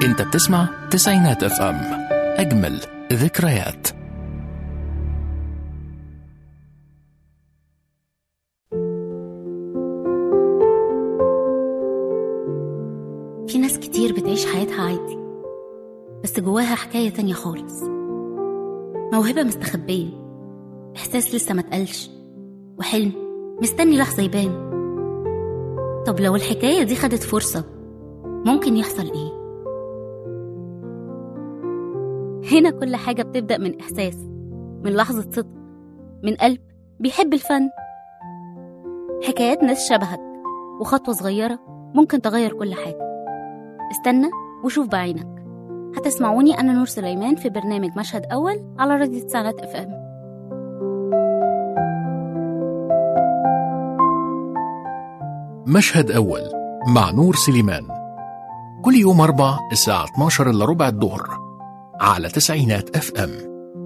انت بتسمع تسعينات اف ام اجمل ذكريات في ناس كتير بتعيش حياتها عادي بس جواها حكاية تانية خالص موهبة مستخبية إحساس لسه ما اتقالش وحلم مستني لحظة يبان طب لو الحكاية دي خدت فرصة ممكن يحصل إيه؟ هنا كل حاجة بتبدأ من إحساس من لحظة صدق من قلب بيحب الفن حكايات ناس شبهك وخطوة صغيرة ممكن تغير كل حاجة استنى وشوف بعينك هتسمعوني أنا نور سليمان في برنامج مشهد أول على راديو تسعينات اف ام مشهد أول مع نور سليمان كل يوم أربع الساعة 12 إلا ربع الظهر على تسعينات اف ام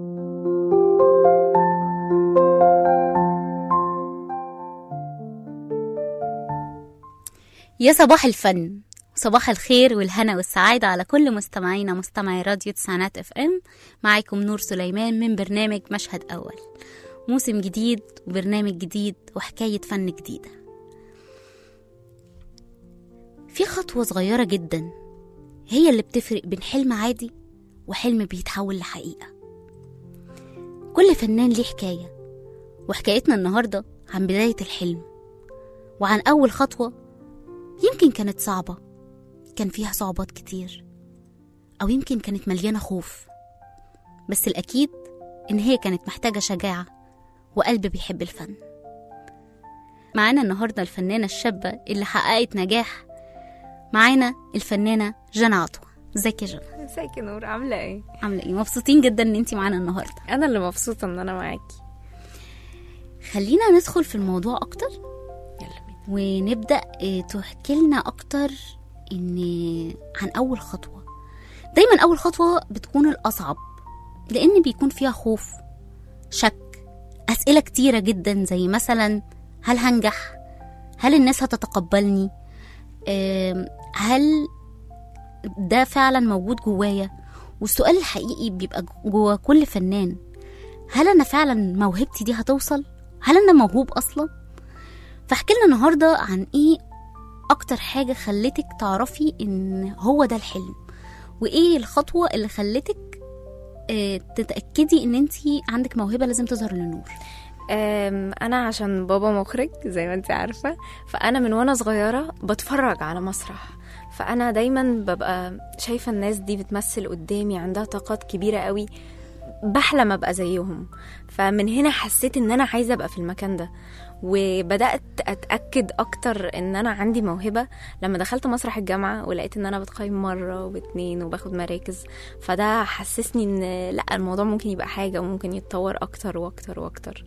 يا صباح الفن صباح الخير والهنا والسعادة على كل مستمعينا مستمعي راديو تسعينات اف ام معاكم نور سليمان من برنامج مشهد أول موسم جديد وبرنامج جديد وحكاية فن جديدة في خطوة صغيرة جدا هي اللي بتفرق بين حلم عادي وحلم بيتحول لحقيقة كل فنان ليه حكاية وحكايتنا النهاردة عن بداية الحلم وعن أول خطوة يمكن كانت صعبة كان فيها صعوبات كتير أو يمكن كانت مليانة خوف بس الأكيد إن هي كانت محتاجة شجاعة وقلب بيحب الفن معانا النهاردة الفنانة الشابة اللي حققت نجاح معانا الفنانة جنى عطوة ازيك يا جنى ازيك يا نور عاملة ايه؟ عاملة ايه مبسوطين جدا ان انتي معانا النهاردة أنا اللي مبسوطة إن أنا معاكي خلينا ندخل في الموضوع أكتر يلا بينا ونبدأ آه، تحكي لنا أكتر إن عن أول خطوة دايما أول خطوة بتكون الأصعب لأن بيكون فيها خوف شك أسئلة كتيرة جدا زي مثلا هل هنجح هل الناس هتتقبلني آم، هل ده فعلا موجود جوايا والسؤال الحقيقي بيبقى جوا كل فنان هل أنا فعلا موهبتي دي هتوصل هل أنا موهوب أصلا فاحكي لنا النهارده عن ايه اكتر حاجه خلتك تعرفي ان هو ده الحلم وايه الخطوه اللي خلتك آه، تتاكدي ان انت عندك موهبه لازم تظهر للنور أم، أنا عشان بابا مخرج زي ما انت عارفة فأنا من وأنا صغيرة بتفرج على مسرح فأنا دايما ببقى شايفة الناس دي بتمثل قدامي عندها طاقات كبيرة قوي بحلم أبقى زيهم فمن هنا حسيت إن أنا عايزة أبقى في المكان ده وبدأت أتأكد أكتر إن أنا عندي موهبة لما دخلت مسرح الجامعة ولقيت إن أنا بتقيم مرة واتنين وباخد مراكز فده حسسني إن لأ الموضوع ممكن يبقى حاجة وممكن يتطور أكتر وأكتر وأكتر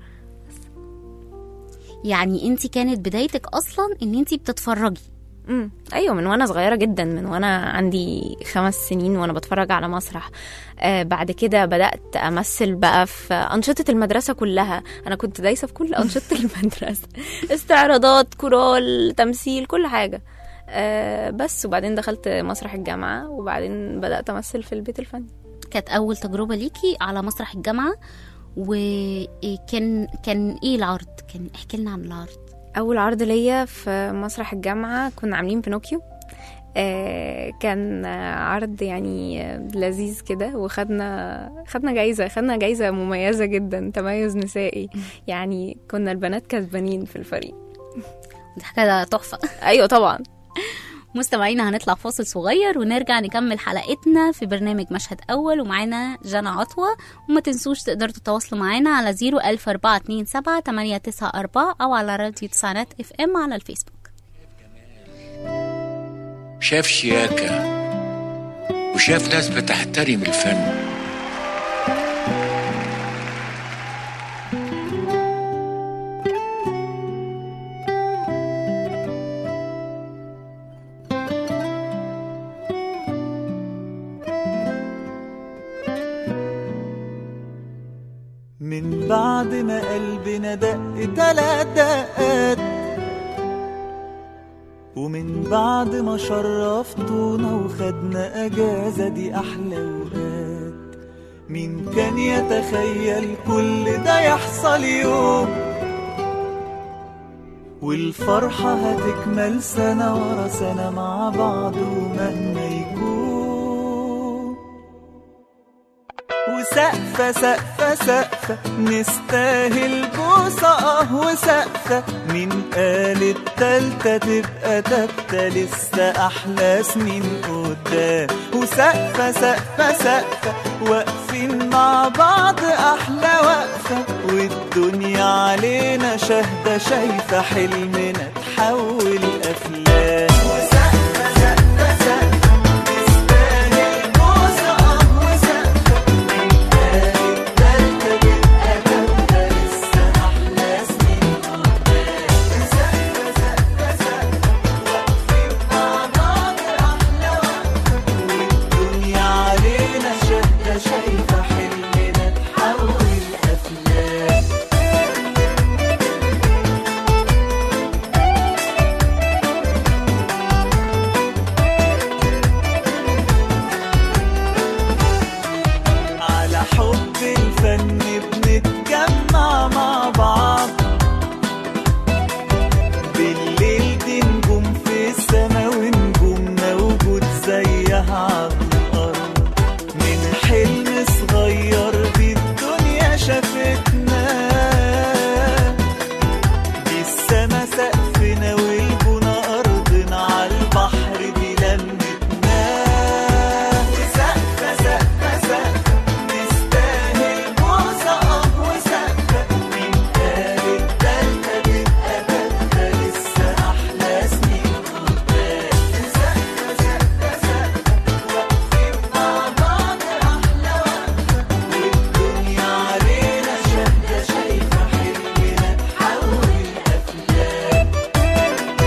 يعني انت كانت بدايتك اصلا ان انت بتتفرجي امم ايوه من وانا صغيره جدا من وانا عندي خمس سنين وانا بتفرج على مسرح آه بعد كده بدات امثل بقى في انشطه المدرسه كلها انا كنت دايسه في كل انشطه المدرسه استعراضات كورال تمثيل كل حاجه آه بس وبعدين دخلت مسرح الجامعه وبعدين بدات امثل في البيت الفني كانت اول تجربه ليكي على مسرح الجامعه وكان كان ايه العرض كان احكي لنا عن العرض اول عرض ليا في مسرح الجامعه كنا عاملين بينوكيو آه، كان آه، عرض يعني آه، لذيذ كده وخدنا خدنا جايزة خدنا جايزة مميزة جدا تميز نسائي يعني كنا البنات كسبانين في الفريق دي حاجه تحفه أيوة طبعا مستمعينا هنطلع فاصل صغير ونرجع نكمل حلقتنا في برنامج مشهد أول ومعانا جنى عطوة وما تنسوش تقدروا تتواصلوا معانا على 01427 894 أو على راديو تسعينات اف ام على الفيسبوك شاف شياكة وشاف ناس بتحترم الفن من بعد ما قلبنا دق تلات دقات ومن بعد ما شرفتونا وخدنا اجازة دي احلى اوقات مين كان يتخيل كل ده يحصل يوم والفرحة هتكمل سنة ورا سنة مع بعض ومهما يكون وسقفة سقفة سقفة نستاهل بوسة اه وسقفة مين قال التالتة تبقى تالتة لسه أحلى سنين قدام وسقفة سقفة سقفة واقفين مع بعض أحلى وقفة والدنيا علينا شاهدة شايفة حلمنا تحول أفلام وسقفة سقفة سقفة نستاهل بوسة اه وسقفة شايفة حلمنا تحول أفلام على حب الفن بنتجمع مع بعض بالليل دي نجوم في السما ونجوم موجود زيها على الأرض من حلم صغير دي الدنيا شافتنا دي السما سقفنا والبنا أرضنا على البحر دي لمتنا وسقفة سقفة سقفة نستاهل بوسة اه وسقفة مين قال التالتة تبقى تالتة لسه أحلى سنين قدام سقفة سقفة سقفة واقفين مع بعض أحلى وقفة والدنيا علينا شاهدة شايفة حلمنا تحول أفلام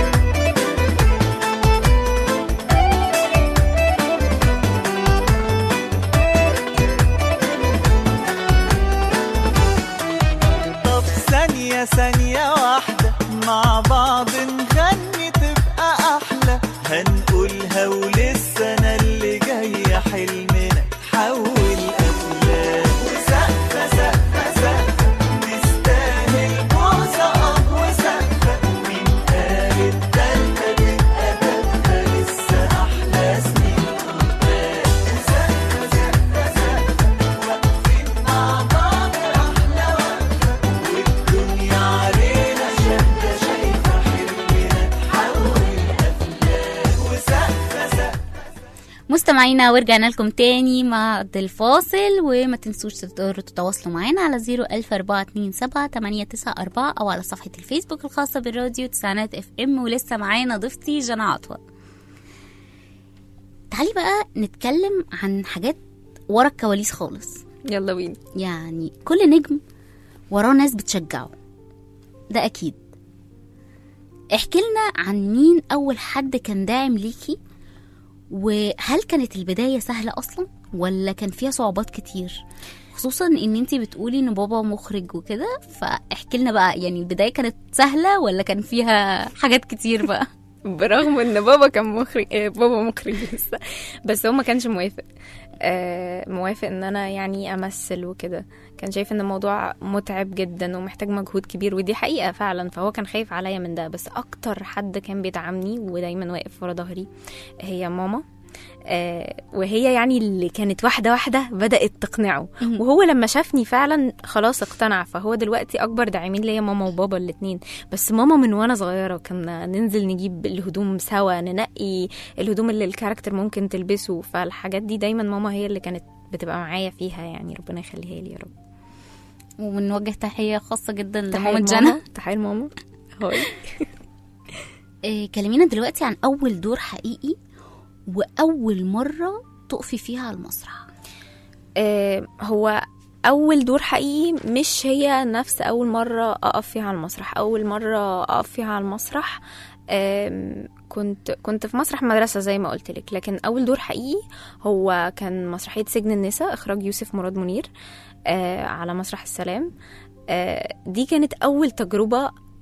طب ثانية ثانية واحدة مع بعض نغني تبقى أحلى هنقولها وللسنة اللي جاية حلمنا تحول أفلام وسقفة سقفة سقفة نستاهل بوسة اه وسقفة مين قال التالتة تبقى تالتة لسه أحلى سنين قدام سقفة سقفة سقفة واقفين مع بعض أحلى وقفة والدنيا علينا شاهدة شايفة حلمنا تحول أفلام وسقفة سقفة مستمعينا ورجعنا لكم تاني مع الفاصل وما تنسوش تقدروا تتواصلوا معانا على 01427 او على صفحة الفيسبوك الخاصة بالراديو تسعينات اف ام ولسه معانا ضيفتي جنى عطوة تعالي بقى نتكلم عن حاجات ورا الكواليس خالص يلا بينا يعني كل نجم وراه ناس بتشجعه ده اكيد احكي لنا عن مين اول حد كان داعم ليكي وهل كانت البداية سهلة اصلا ولا كان فيها صعوبات كتير خصوصا ان انتي بتقولي ان بابا مخرج وكده فاحكي لنا بقى يعني البداية كانت سهلة ولا كان فيها حاجات كتير بقى برغم ان بابا كان مخرج آه، بابا مخرج لسه بس هو ما كانش موافق آه، موافق ان انا يعني امثل وكده كان شايف ان الموضوع متعب جدا ومحتاج مجهود كبير ودي حقيقة فعلا فهو كان خايف عليا من ده بس اكتر حد كان بيدعمني ودايما واقف ورا ظهري هي ماما آه، وهي يعني اللي كانت واحدة واحدة بدأت تقنعه مهم. وهو لما شافني فعلا خلاص اقتنع فهو دلوقتي أكبر داعمين ليا ماما وبابا الاتنين بس ماما من وأنا صغيرة كنا ننزل نجيب الهدوم سوا ننقي الهدوم اللي الكاركتر ممكن تلبسه فالحاجات دي دايما ماما هي اللي كانت بتبقى معايا فيها يعني ربنا يخليها لي يا رب وبنوجه تحية خاصة جدا تحية لماما لماما، جنى تحية لماما هاي إيه، كلمينا دلوقتي عن أول دور حقيقي وأول مرة تقفي فيها على المسرح آه، هو اول دور حقيقي مش هي نفس اول مره اقف فيها على المسرح اول مره اقف فيها على المسرح آم، كنت كنت في مسرح مدرسه زي ما قلت لك لكن اول دور حقيقي هو كان مسرحيه سجن النساء اخراج يوسف مراد منير آه، على مسرح السلام آه، دي كانت اول تجربه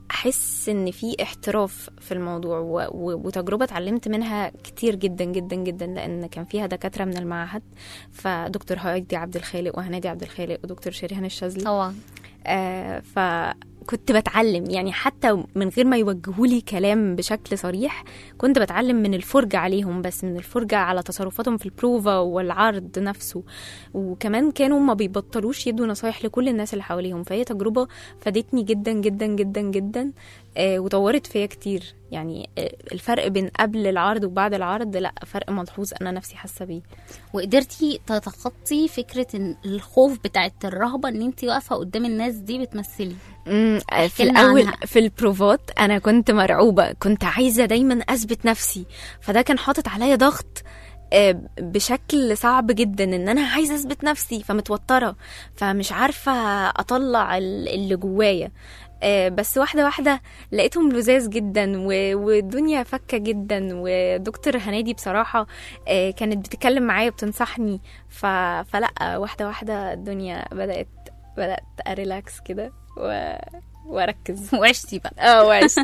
احس ان في احتراف في الموضوع و... و... وتجربه اتعلمت منها كتير جدا جدا جدا لان كان فيها دكاتره من المعهد فدكتور هايدي عبد الخالق وهنادي عبد الخالق ودكتور شريهان الشاذلي طبعا آه فكنت بتعلم يعني حتى من غير ما يوجهوا لي كلام بشكل صريح كنت بتعلم من الفرجة عليهم بس من الفرجة على تصرفاتهم في البروفا والعرض نفسه وكمان كانوا ما بيبطلوش يدوا نصايح لكل الناس اللي حواليهم فهي تجربة فادتني جدا جدا جدا جدا آه وطورت فيا كتير يعني آه الفرق بين قبل العرض وبعد العرض لا فرق ملحوظ انا نفسي حاسه بيه وقدرتي تتخطي فكره إن الخوف بتاعت الرهبه ان انت واقفه قدام الناس دي بتمثلي مم، في احكي لنا الاول عنها. في البروفات انا كنت مرعوبه كنت عايزه دايما اثبت نفسي فده كان حاطط عليا ضغط آه، بشكل صعب جدا ان انا عايزه اثبت نفسي فمتوتره فمش عارفه اطلع ال- اللي جوايا آه، بس واحده واحده لقيتهم لذاذ جدا و- والدنيا فكه جدا ودكتور هنادي بصراحه آه، كانت بتتكلم معايا وبتنصحني ف... فلا واحده واحده الدنيا بدات بدات اريلاكس كده و... واركز وعشتي بقى اه وعشت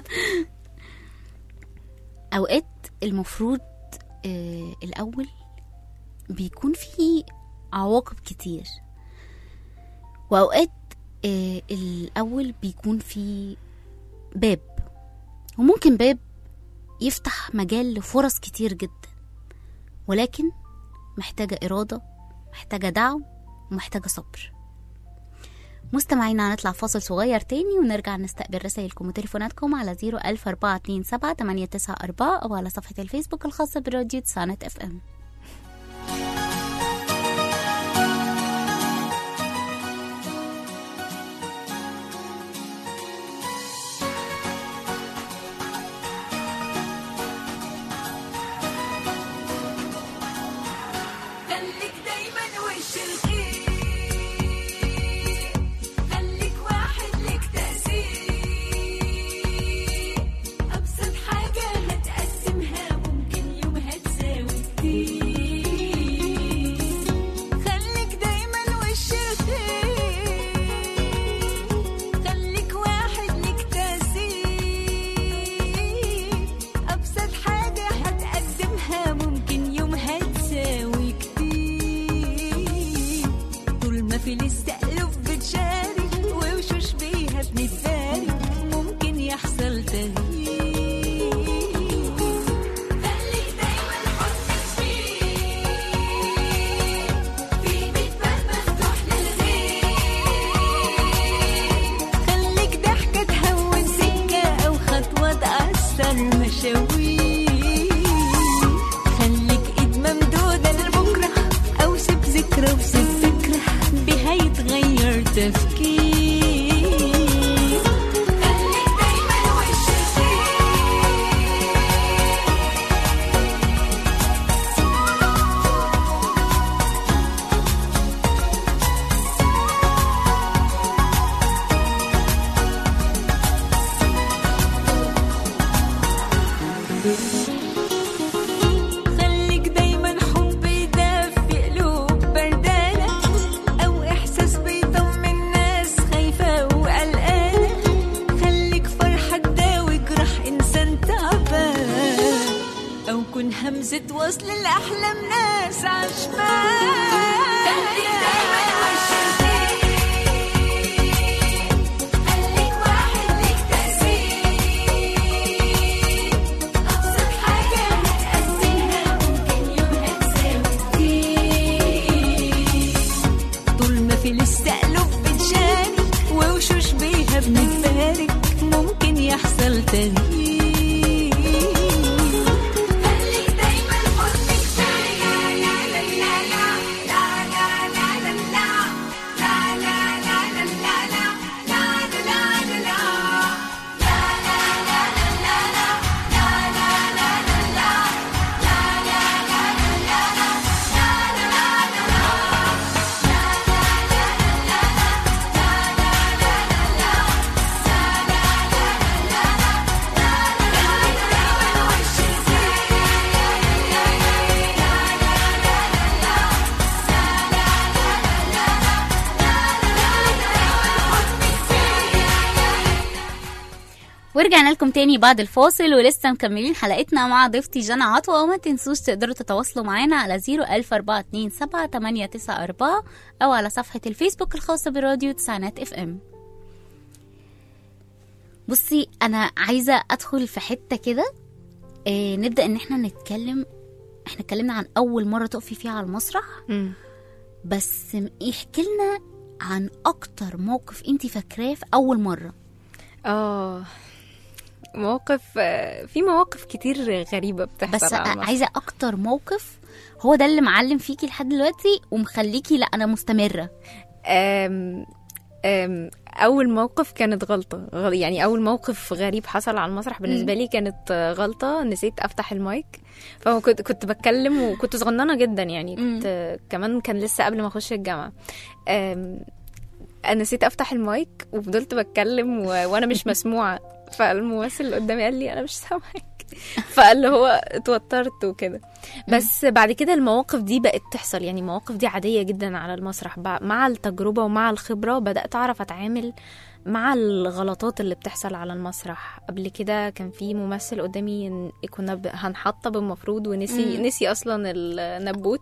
اوقات المفروض آه الاول بيكون في عواقب كتير واوقات آه الاول بيكون في باب وممكن باب يفتح مجال لفرص كتير جدا ولكن محتاجة إرادة محتاجة دعم ومحتاجة صبر مستمعينا هنطلع فاصل صغير تاني ونرجع نستقبل رسائلكم وتليفوناتكم على 01427 894 أو على صفحة الفيسبوك الخاصة براديو سانت اف ام خليك دايما وش الخير خليك واحد لك تأثير أبسط حاجة هتقسمها ممكن يومها تساوي كتير خليك دايما وش الخير خليك واحد لك تأثير أبسط حاجة هتقدمها ممكن يومها تساوي كتير طول ما في لسه قلوب بتشارك ووشوش بيها بنتبارك ممكن يحصل تغيير خليك دايما حسنك فيه في بيت باب مفتوح للغير خليك ضحكة تهون سكة أو خطوة تأثر مشاوير خليك إيد ممدودة لبكرة أو سيب ذكرى وسيب فكرة بها يتغير تفكير خليك دايما وش الخير خليك دايما حب يدفي قلوب بردانة أو إحساس بيطمن ناس خايفة وقلقانة خليك فرحة تداوي جرح إنسان تعبان أو كن همزة وصل لأحلام ناس عشمان خليك دايما وش خليك واحد ليك تأثير أبسط حاجة هتقسمها ممكن يومها تساوي كتير طول ما في لسه قلوب بتشارك ووشوش بيها بنتبارك ممكن يحصل تغيير خليك دايما حسنك فيا لا لا لا لا لا لا لا لا ورجعنا لكم تاني بعد الفاصل ولسه مكملين حلقتنا مع ضيفتي جنى عطوة وما تنسوش تقدروا تتواصلوا معانا على 01427 أو على صفحة الفيسبوك الخاصة براديو تسعينات اف ام بصي أنا عايزة أدخل في حتة كده آه نبدأ إن احنا نتكلم احنا اتكلمنا عن أول مرة تقفي فيها على المسرح مم. بس م- احكي لنا عن أكتر موقف انت فاكراه في أول مرة اه مواقف آه، في مواقف كتير غريبة بتحصل بس على المسرح. عايزه اكتر موقف هو ده اللي معلم فيكي لحد دلوقتي ومخليكي لا انا مستمره أم أم اول موقف كانت غلطه غل- يعني اول موقف غريب حصل على المسرح بالنسبه لي كانت آه، غلطه نسيت افتح المايك فكنت كنت بتكلم وكنت صغننه جدا يعني كنت آه، كمان كان لسه قبل ما اخش الجامعه أم انا نسيت افتح المايك وفضلت بتكلم و... وانا مش مسموعه فالممثل اللي قدامي قال لي انا مش سامعك فاللي هو اتوترت وكده بس بعد كده المواقف دي بقت تحصل يعني المواقف دي عادية جدا على المسرح بع- مع التجربة ومع الخبرة بدأت أعرف أتعامل مع الغلطات اللي بتحصل على المسرح قبل كده كان في ممثل قدامي إن- كنا ب- هنحطب المفروض ونسي نسي أصلا النبوت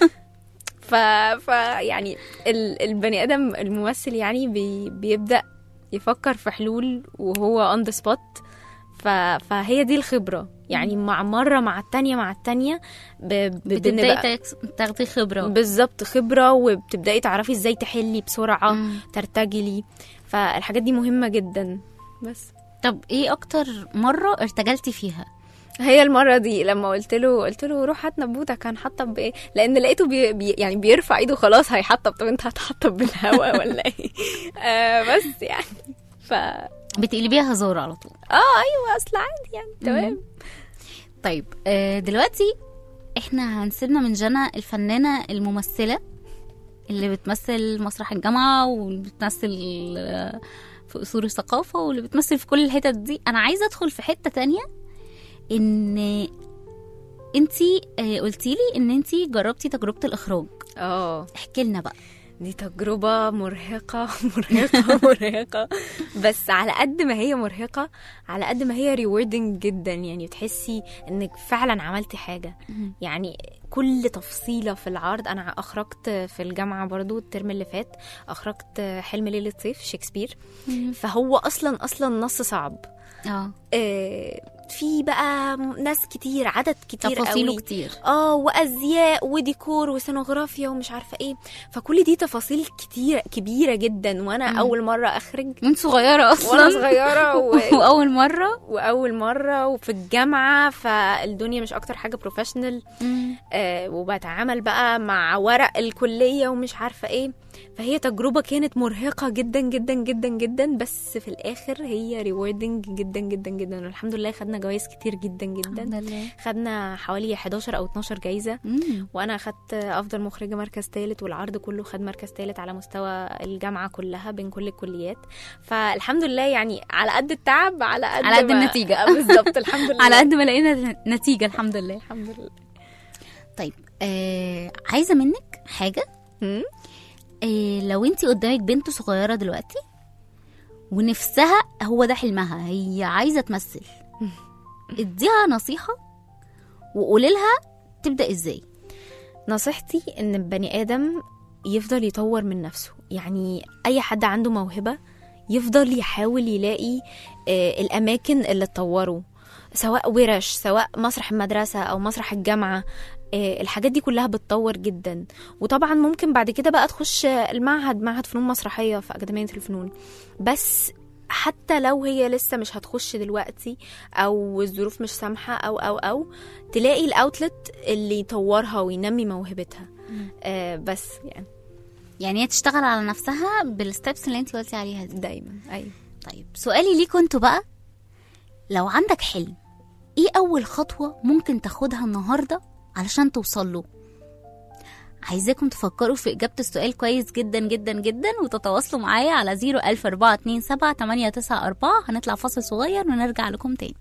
ف... ف يعني ال... البني ادم الممثل يعني بي... بيبدا يفكر في حلول وهو اون ذا سبوت ف... فهي دي الخبره يعني مع مره مع التانية مع التانية ب... ب... بتبداي بنبقى- تاكس- تاخدي خبره بالظبط خبره وبتبداي تعرفي ازاي تحلي بسرعه مم. ترتجلي فالحاجات دي مهمه جدا بس طب ايه اكتر مره ارتجلتي فيها هي المرة دي لما قلت له قلت له روح هات نبوتك هنحطب بايه؟ لأن لقيته بي بي يعني بيرفع ايده خلاص هيحطب طب انت هتحطب بالهواء ولا ايه؟ آه بس يعني ف اه بتقلبيها هزار على طول ايوه اصل عادي يعني تمام طيب آه دلوقتي احنا هنسيبنا من جنى الفنانه الممثله اللي بتمثل مسرح الجامعه واللي بتمثل آه، في اصول الثقافه واللي بتمثل في كل الحتت دي انا عايزه ادخل في حته تانية ان انتي آه، قلتيلي ان انتي جربتي تجربه الاخراج اه احكي لنا بقى دي تجربة مرهقة مرهقة مرهقة بس على قد ما هي مرهقة على قد ما هي ريوردنج جدا يعني تحسي انك فعلا عملتي حاجة يعني كل تفصيلة في العرض أنا أخرجت في الجامعة برضو الترم اللي فات أخرجت حلم ليلة صيف شكسبير فهو أصلا أصلا نص صعب اه آه، في بقى ناس كتير عدد كتير تفاصيله قوي كتير اه وازياء وديكور وسينوغرافيا ومش عارفه ايه فكل دي تفاصيل كتير كبيره جدا وانا مم. اول مره اخرج وانت صغيره اصلا وانا صغيره و... واول مره واول مره وفي الجامعه فالدنيا مش اكتر حاجه بروفيشنال آه وبتعامل بقى مع ورق الكليه ومش عارفه ايه فهي تجربه كانت مرهقه جدا جدا جدا جدا بس في الاخر هي ريوردنج جدا جدا جدا والحمد لله خدنا جوائز كتير جدا جدا الحمد لله خدنا حوالي 11 او 12 جايزه مم. وانا خدت افضل مخرجه مركز ثالث والعرض كله خد مركز ثالث على مستوى الجامعه كلها بين كل الكليات فالحمد لله يعني على قد التعب على قد على قد ما- النتيجة. آه، بالظبط الحمد لله على قد ما لقينا نتيجه الحمد لله الحمد لله طيب آه عايزه منك حاجه هم؟ آه لو انت قدامك بنت صغيره دلوقتي ونفسها هو ده حلمها هي عايزه تمثل اديها نصيحه وقولي لها تبدا ازاي نصيحتي ان البني ادم يفضل يطور من نفسه يعني اي حد عنده موهبه يفضل يحاول يلاقي آه، الاماكن اللي تطوره سواء ورش سواء مسرح المدرسه او مسرح الجامعه آه، الحاجات دي كلها بتطور جدا وطبعا ممكن بعد كده بقى تخش المعهد معهد فنون مسرحيه في اكاديميه الفنون بس حتى لو هي لسه مش هتخش دلوقتي او الظروف مش سامحه او او او تلاقي الاوتلت اللي يطورها وينمي موهبتها آه بس يعني يعني هي تشتغل على نفسها بالستبس اللي انت قلتي عليها دي دايما ايوه طيب سؤالي ليكوا انتوا بقى لو عندك حلم ايه اول خطوه ممكن تاخدها النهارده علشان توصل له عايزاكم تفكروا في إجابة السؤال كويس جدا جدا جدا وتتواصلوا معايا على 00427 هنطلع فاصل صغير ونرجع لكم تاني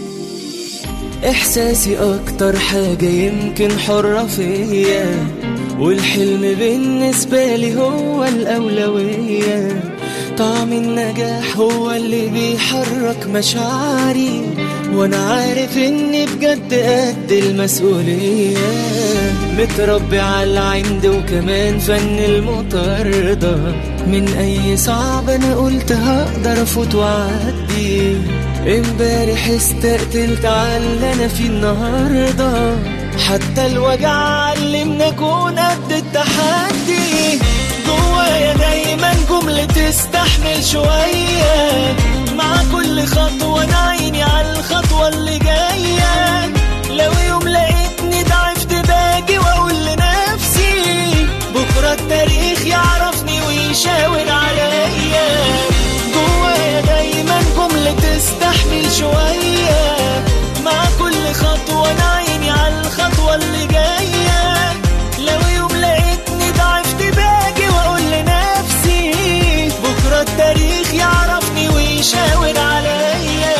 احساسي اكتر حاجة يمكن حرة فيا والحلم بالنسبة لي هو الأولوية طعم النجاح هو اللي بيحرك مشاعري وانا عارف اني بجد قد المسؤولية متربي على العند وكمان فن المطاردة من اي صعب انا قلت هقدر افوت واعدي امبارح استقتلت على اللي انا فيه النهارده حتى الوجع علمنا اكون قد التحدي جوايا دايما جملة تستحمل شوية مع كل خطوة انا عيني على الخطوة اللي جاية لو يوم لقيتني ضعفت باجي واقول لنفسي بكرة التاريخ يعرفني ويشاور عليا جوايا دايما جملة تستحمل شوية مع كل خطوة انا عيني على الخطوة اللي جاية لو يوم لقيتني ضعفت باجي واقول لنفسي بكرة التاريخ يعرفني ويشاور عليا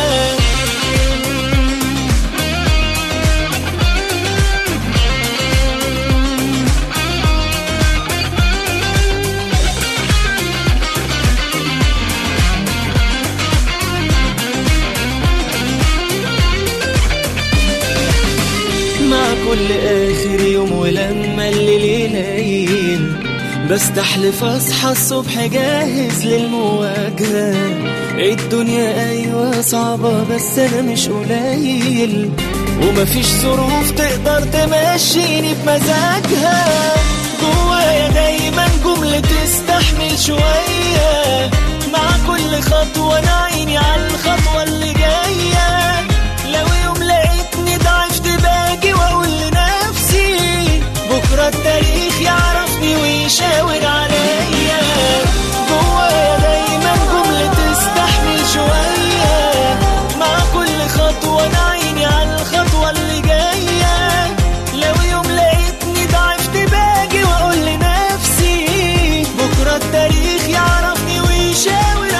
مع كل آخر يوم ولما الليل يليل بستحلف أصحى الصبح جاهز للمواجهة الدنيا أيوة صعبة بس أنا مش قليل ومفيش ظروف تقدر تمشيني بمزاجها جوايا دايما جملة تستحمل شوية مع كل خطوة أنا عيني على الخطوة اللي جاية لو يوم لقيتني ضعفت باجي واقول لنفسي بكره التاريخ يعرفني ويشاور عليا جوايا دايما جملة تستحمل شوية مع كل خطوة انا عيني على الخطوة اللي جاية لو يوم لقيتني ضعفت باجي واقول لنفسي بكره التاريخ يعرفني ويشاور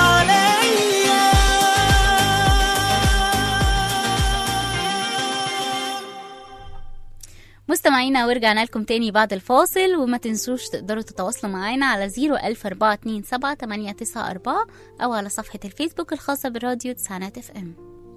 عليا مستمعينا ورجعنا لكم تاني بعد الفاصل وما تنسوش تقدروا تتواصلوا معانا على 01427 أو على صفحة الفيسبوك الخاصة بالراديو تسعينات اف ام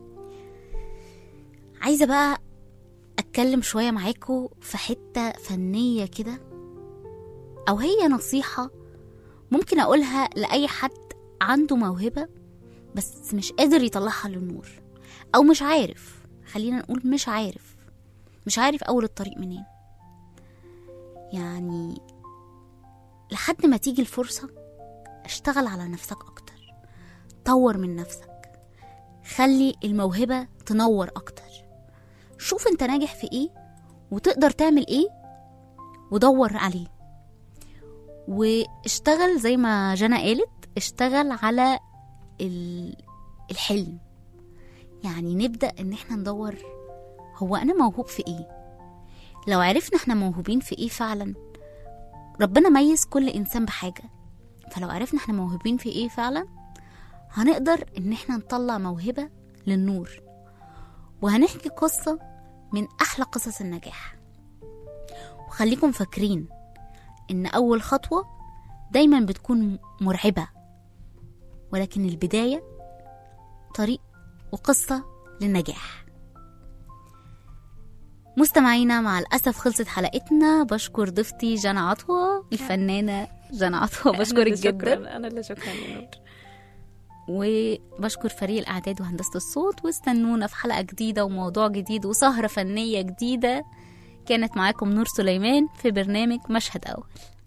عايزة بقى أتكلم شوية معاكم في حتة فنية كده أو هي نصيحة ممكن أقولها لأي حد عنده موهبة بس مش قادر يطلعها للنور أو مش عارف خلينا نقول مش عارف مش عارف أول الطريق منين يعني لحد ما تيجي الفرصة اشتغل على نفسك أكتر طور من نفسك خلي الموهبة تنور أكتر شوف انت ناجح في ايه وتقدر تعمل ايه ودور عليه واشتغل زي ما جنى قالت اشتغل على ال- الحلم يعني نبدأ ان احنا ندور هو انا موهوب في ايه لو عرفنا احنا موهوبين في ايه فعلا ربنا ميز كل انسان بحاجة فلو عرفنا احنا موهوبين في ايه فعلا هنقدر ان احنا نطلع موهبة للنور وهنحكي قصة من احلى قصص النجاح وخليكم فاكرين ان اول خطوة دايما بتكون مرعبة ولكن البداية طريق وقصة للنجاح مستمعينا مع الأسف خلصت حلقتنا بشكر ضيفتي جنى عطوة الفنانة جنى عطوة بشكرك جدا انا اللي شكرا يا نور وبشكر فريق الإعداد وهندسة الصوت واستنونا في حلقة جديدة وموضوع جديد وسهرة فنية جديدة كانت معاكم نور سليمان في برنامج مشهد أول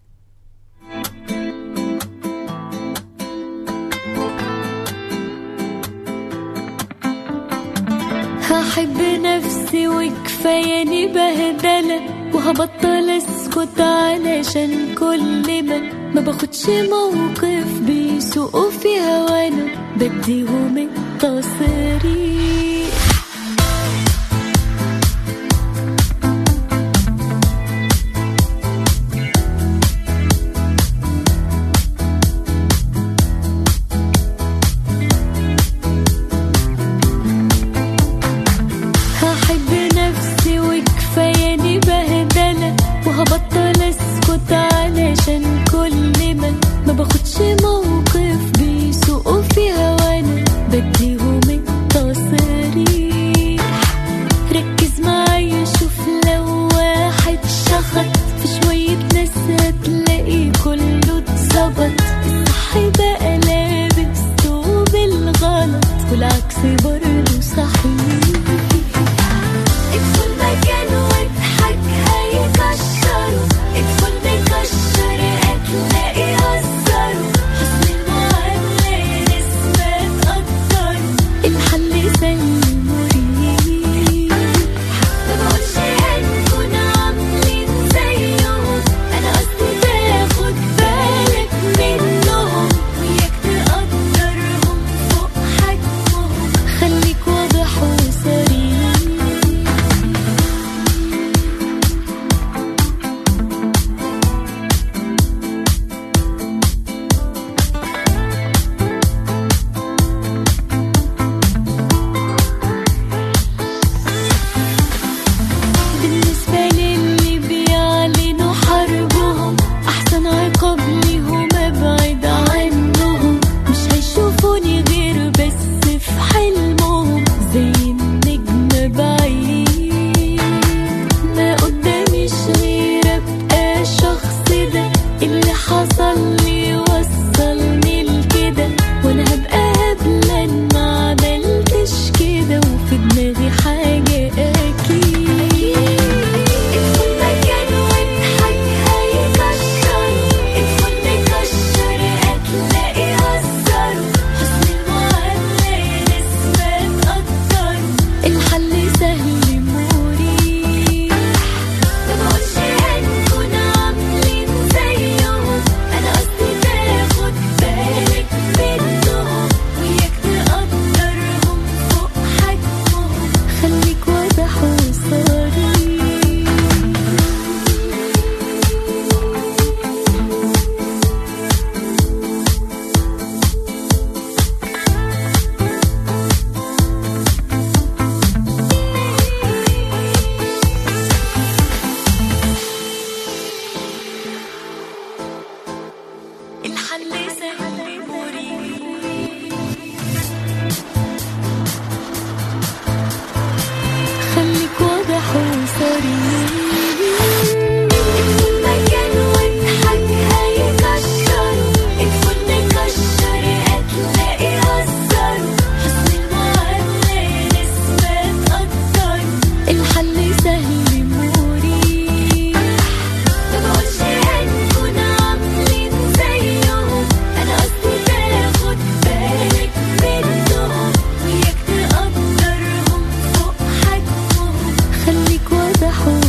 هحب نفسي وكفاياني بهدلة وهبطل اسكت علشان كل ما ما باخدش موقف بيسوقوا في هوانا بديهم التصريح هحب نفسي وكفاياني بهدلة وهبطل اسكت الحل سهل مريح خليك واضح وصريح ادخل مكان واضحك هيكشر ادخل نكشر هتلاقي هزر حسن المعاملة نسبة أكتر الحل سهل مريح مبقولش هنكون عاملين زيهم أنا قصدي تاخد بالك منهم وياك تقدرهم فوق حجمهم خليك واضح